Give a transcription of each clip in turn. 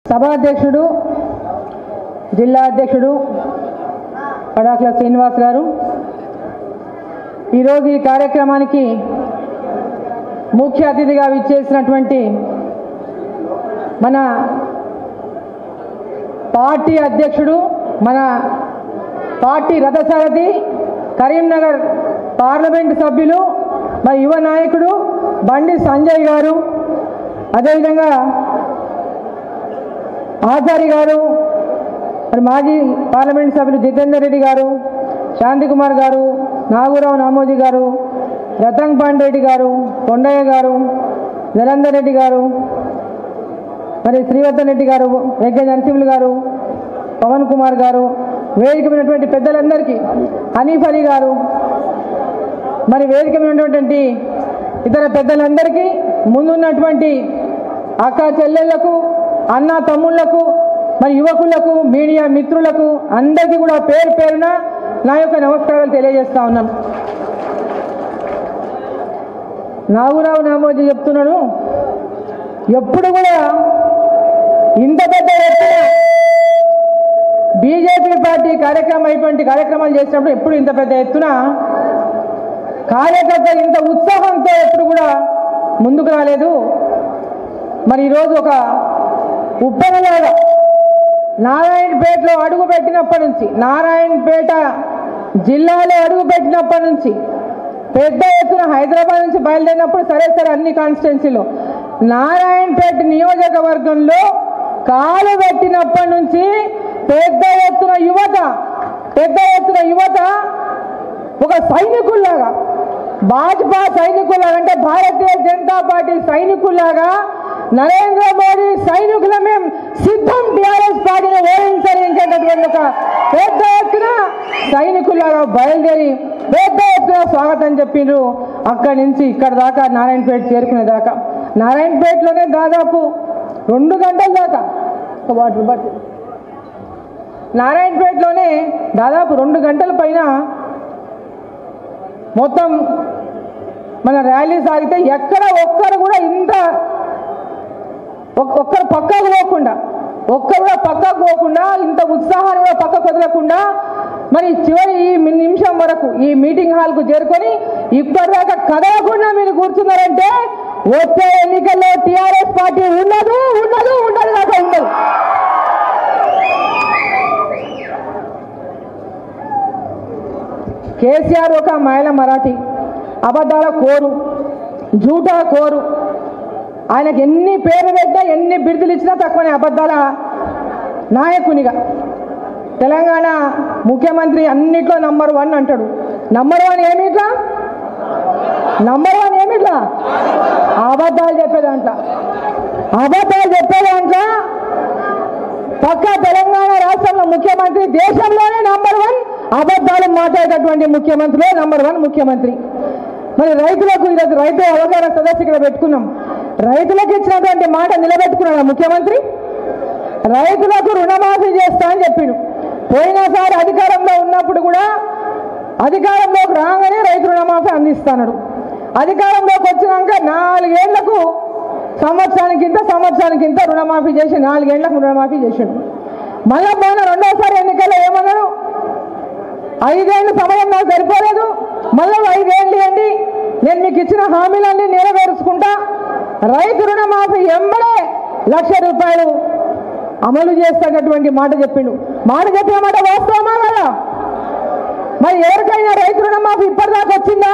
సభాధ్యక్షుడు జిల్లా అధ్యక్షుడు పడాకుల శ్రీనివాస్ గారు ఈరోజు ఈ కార్యక్రమానికి ముఖ్య అతిథిగా విచ్చేసినటువంటి మన పార్టీ అధ్యక్షుడు మన పార్టీ రథసారథి కరీంనగర్ పార్లమెంట్ సభ్యులు మన యువ నాయకుడు బండి సంజయ్ గారు అదేవిధంగా ఆచారి గారు మరి మాజీ పార్లమెంట్ సభ్యులు జితేందర్ రెడ్డి గారు శాంతికుమార్ గారు నాగూరావు నామోజీ గారు రతంగ్ పాండరెడ్డి గారు కొండయ్య గారు జలంధర్ రెడ్డి గారు మరి శ్రీవర్ధన్ రెడ్డి గారు వెంకయ్య నరసింహులు గారు పవన్ కుమార్ గారు వేదిక ఉన్నటువంటి పెద్దలందరికీ హనీఫ్ అలీ గారు మరి వేదిక మీద ఉన్నటువంటి ఇతర పెద్దలందరికీ ముందున్నటువంటి అక్క చెల్లెళ్లకు అన్న తమ్ముళ్లకు మరి యువకులకు మీడియా మిత్రులకు అందరికీ కూడా పేరు పేరున నా యొక్క నమస్కారాలు తెలియజేస్తా ఉన్నాను నాగురావు నామోజీ చెప్తున్నాడు ఎప్పుడు కూడా ఇంత పెద్ద ఎత్తున బీజేపీ పార్టీ కార్యక్రమం ఇటువంటి కార్యక్రమాలు చేసినప్పుడు ఎప్పుడు ఇంత పెద్ద ఎత్తున కార్యకర్తలు ఇంత ఉత్సాహంతో ఎప్పుడు కూడా ముందుకు రాలేదు మరి ఈరోజు ఒక ఉప్పెనలాగా నారాయణపేటలో అడుగు పెట్టినప్పటి నుంచి నారాయణపేట జిల్లాలో అడుగు పెట్టినప్పటి నుంచి పెద్ద ఎత్తున హైదరాబాద్ నుంచి బయలుదేరినప్పుడు సరే సరే అన్ని కాన్స్టిట్యున్సీలో నారాయణపేట నియోజకవర్గంలో కాలు పెట్టినప్పటి నుంచి పెద్ద ఎత్తున యువత పెద్ద ఎత్తున యువత ఒక సైనికుల్లాగా భాజపా సైనికులాగా అంటే భారతీయ జనతా పార్టీ సైనికుల్లాగా నరేంద్ర మోడీ సైనికుల మేము సిద్ధం టీఆర్ఎస్ పార్టీని ఓడించరించేటటువంటి ఒక పెద్ద ఎత్తున సైనికుల్లాగా బయలుదేరి పెద్ద ఎత్తున స్వాగతం చెప్పిండ్రు అక్కడి నుంచి ఇక్కడ దాకా నారాయణపేట చేరుకునే దాకా నారాయణపేటలోనే దాదాపు రెండు గంటల దాకా వాటర్ బాటిల్ నారాయణపేటలోనే దాదాపు రెండు గంటల పైన మొత్తం మన ర్యాలీ సాగితే ఎక్కడ ఒక్కరు కూడా ఇంత ఒక్- ఒక్కరు పక్కకు పోకుండా ఒక్కరు కూడా పక్కకు పోకుండా ఇంత ఉత్సాహాన్ని కూడా పక్కకు వదలకుండా మరి చివరి ఈ మి- నిమిషం వరకు ఈ మీటింగ్ హాల్కు చేరుకొని ఇప్పటిదాకా కదలకుండా మీరు కూర్చున్నారంటే వచ్చే ఎన్నికల్లో టీఆర్ఎస్ పార్టీ ఉండదు ఉండదు ఉండదు దాకా ఉండదు కేసీఆర్ ఒక మహిళ మరాఠీ అబద్ధాల కోరు జూటా కోరు ఆయనకు ఎన్ని పేరు పెట్టినా ఎన్ని బిరుదులు ఇచ్చినా తక్కువనే అబద్ధాల నాయకునిగా తెలంగాణ ముఖ్యమంత్రి అన్నిట్లో నంబర్ వన్ అంటాడు నంబర్ వన్ ఏమిట్లా నంబర్ వన్ ఏమిట్లా అబద్ధాలు చెప్పేదాంట్ల అబద్ధాలు చెప్పేదాంట్ల పక్క తెలంగాణ రాష్ట్రంలో ముఖ్యమంత్రి దేశంలోనే నంబర్ వన్ అబద్ధాలు మాట్లాడేటటువంటి ముఖ్యమంత్రిలో నంబర్ వన్ ముఖ్యమంత్రి మరి రైతులకు ఈరోజు రైతు అవగాహన సదస్సు ఇక్కడ పెట్టుకున్నాం రైతులకు ఇచ్చినటువంటి మాట నిలబెట్టుకున్నాడు ముఖ్యమంత్రి రైతులకు రుణమాఫీ చేస్తా అని చెప్పిండు పోయినసారి అధికారంలో ఉన్నప్పుడు కూడా అధికారంలోకి రాగానే రైతు రుణమాఫీ అందిస్తాడు అధికారంలోకి వచ్చినాక నాలుగేళ్లకు సంవత్సరానికి ఇంత సంవత్సరానికి ఇంత రుణమాఫీ చేసి నాలుగేళ్లకు రుణమాఫీ చేసిండు మళ్ళా మొన్న రెండోసారి ఎన్నికల్లో ఏమన్నాడు ఐదేళ్ళు సమయం నాకు సరిపోలేదు మళ్ళీ ఐదేళ్ళు ఇవ్వండి నేను మీకు ఇచ్చిన హామీలన్నీ నెరవేర్చుకుంటా రైతు రుణమాఫీ ఎంబడే లక్ష రూపాయలు అమలు చేస్తానటువంటి మాట చెప్పిండు మాట చెప్పిన మాట వాస్తవమా కదా మరి ఎవరికైనా రైతు రుణమాఫీ ఇప్పటిదాకా వచ్చిందా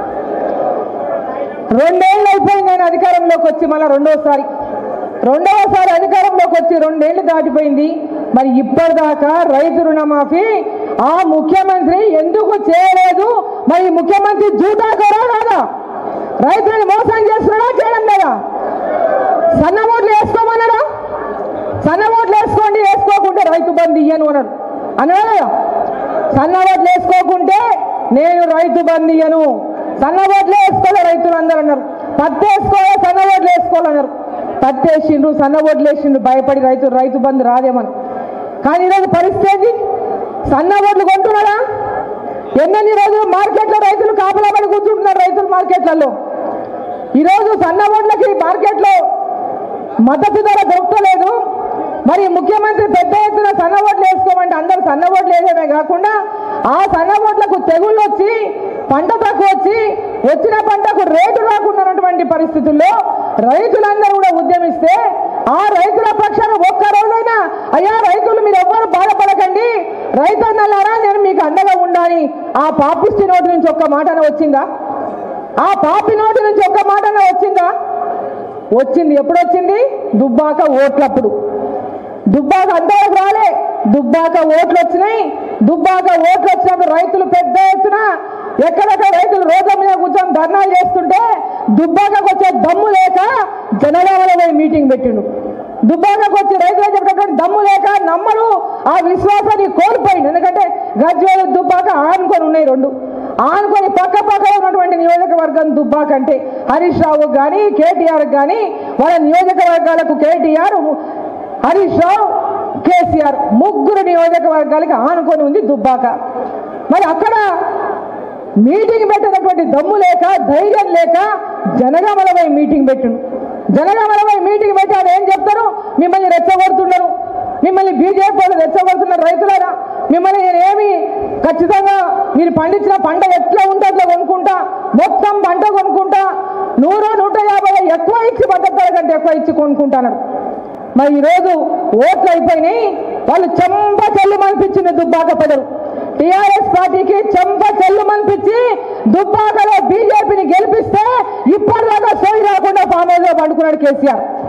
రెండేళ్ళు అయిపోయింది ఆయన అధికారంలోకి వచ్చి మళ్ళీ రెండోసారి రెండవసారి అధికారంలోకి వచ్చి రెండేళ్లు దాటిపోయింది మరి ఇప్పటిదాకా రైతు రుణమాఫీ ఆ ముఖ్యమంత్రి ఎందుకు చేయలేదు మరి ఈ ముఖ్యమంత్రి జూటా కూడా కాదా రైతులను మోసం చేస్తున్నాడా చేయడం లేదా సన్న ఓట్లు వేసుకోమన్నాడా సన్న ఓట్లు వేసుకోండి వేసుకోకుంటే రైతు బంధు ఇయ్యను అన్నాడు అన్నాడా లేదా? సన్న ఓట్లు వేసుకోకుంటే నేను రైతు బంధు ఇయ్యను సన్న ఓట్లు వేసుకోలే రైతులు అందరూ అన్నారు పత్తి వేసుకోలే సన్న ఓట్లు వేసుకోవాలన్నారు పత్తి వేసిండ్రు సన్న ఓట్లు వేసిండ్రు భయపడి రైతు రైతు బంధు రాదేమని కానీ ఈరోజు పరిస్థితి ఏంటి? సన్న ఓట్లు కొంటున్నారా ఎన్నెన్ని రోజులు మార్కెట్లో రైతులు కాపలా పడి కూర్చుంటున్నారు రైతులు మార్కెట్లలో ఈరోజు సన్న ఓట్లకి మార్కెట్లో మద్దతు ధర దొరకలేదు మరి ముఖ్యమంత్రి పెద్ద ఎత్తున సన్న ఓట్లు వేసుకోమంటే అందరూ సన్న ఓట్లు వేసేమే కాకుండా ఆ సన్న ఓట్లకు తెగుళ్ళు వచ్చి పంట తక్కువ వచ్చి వచ్చిన పంటకు రేటు రాకుండా ఉన్నటువంటి పరిస్థితుల్లో రైతులందరూ కూడా ఉద్యమిస్తే ఆ రైతుల పక్షాన ఒక్క రోజైనా అయ్యా రైతులు మీరు ఎవ్వరు బాధపడకండి రైతన్నలారా నేను మీకు అండగా ఉండాలి ఆ పాపిష్టి నోటి నుంచి ఒక్క మాటన వచ్చిందా ఆ పాపి నోటి నుంచి ఒక్క మాటన వచ్చిందా వచ్చింది ఎప్పుడు వచ్చింది దుబ్బాక ఓట్లప్పుడు దుబ్బాక అంతవరకు రాలే దుబ్బాక ఓట్లు వచ్చినాయి దుబ్బాక ఓట్లు వచ్చినప్పుడు రైతులు పెద్ద ఎత్తున ఎక్కడెక్కడ రైతులు రోడ్ల మీద కూర్చొని ధర్నాలు చేస్తుంటే దుబ్బాకకు వచ్చే దమ్ము లేక జనగామలో పోయి మీటింగ్ పెట్టిండు దుబ్బాకకు వచ్చి రైతులు చెప్పేటువంటి దమ్ము లేక నమ్మరు ఆ విశ్వాసాన్ని కోల్పోయింది ఎందుకంటే గజ్వేలు దుబ్బాక ఆనుకొని ఉన్నాయి రెండు ఆనుకొని పక్క పక్క ఉన్నటువంటి నియోజకవర్గం దుబ్బాక అంటే హరీష్ రావు కానీ కేటీఆర్ కానీ వాళ్ళ నియోజకవర్గాలకు కేటీఆర్ హరీష్ రావు కేసీఆర్ ముగ్గురు నియోజకవర్గాలకి ఆనుకొని ఉంది దుబ్బాక మరి అక్కడ మీటింగ్ పెట్టినటువంటి దమ్ము లేక ధైర్యం లేక జనగామలపై మీటింగ్ పెట్టిండు జనగామలపై మీటింగ్ పెట్టి ఆయన ఏం చెప్తారు మిమ్మల్ని రెచ్చగొడుతున్నారు మిమ్మల్ని బీజేపీ వాళ్ళు రెచ్చగొడుతున్నారు రైతులారా మిమ్మల్ని నేనేమి ఖచ్చితంగా మీరు పండించిన పంట ఎట్లా ఉంటే అట్లా కొనుక్కుంటా మొత్తం పంట కొనుక్కుంటా నూరు నూట యాభై ఎక్కువ ఇచ్చి పద్ధతుల కంటే ఎక్కువ ఇచ్చి కొనుక్కుంటాను మరి ఈరోజు ఓట్లు అయిపోయినాయి వాళ్ళు చెంప చెల్లు మనిపించింది దుబ్బాక ప్రజలు టిఆర్ఎస్ పార్టీకి చెంప చెల్లు మనిపించి దుబ్బాకలో బీజేపీని గెలిపిస్తే ఇప్పటిదాకా సోయి రాకుండా ఫామ్ హౌస్ లో పండుకున్నాడు కేసీఆర్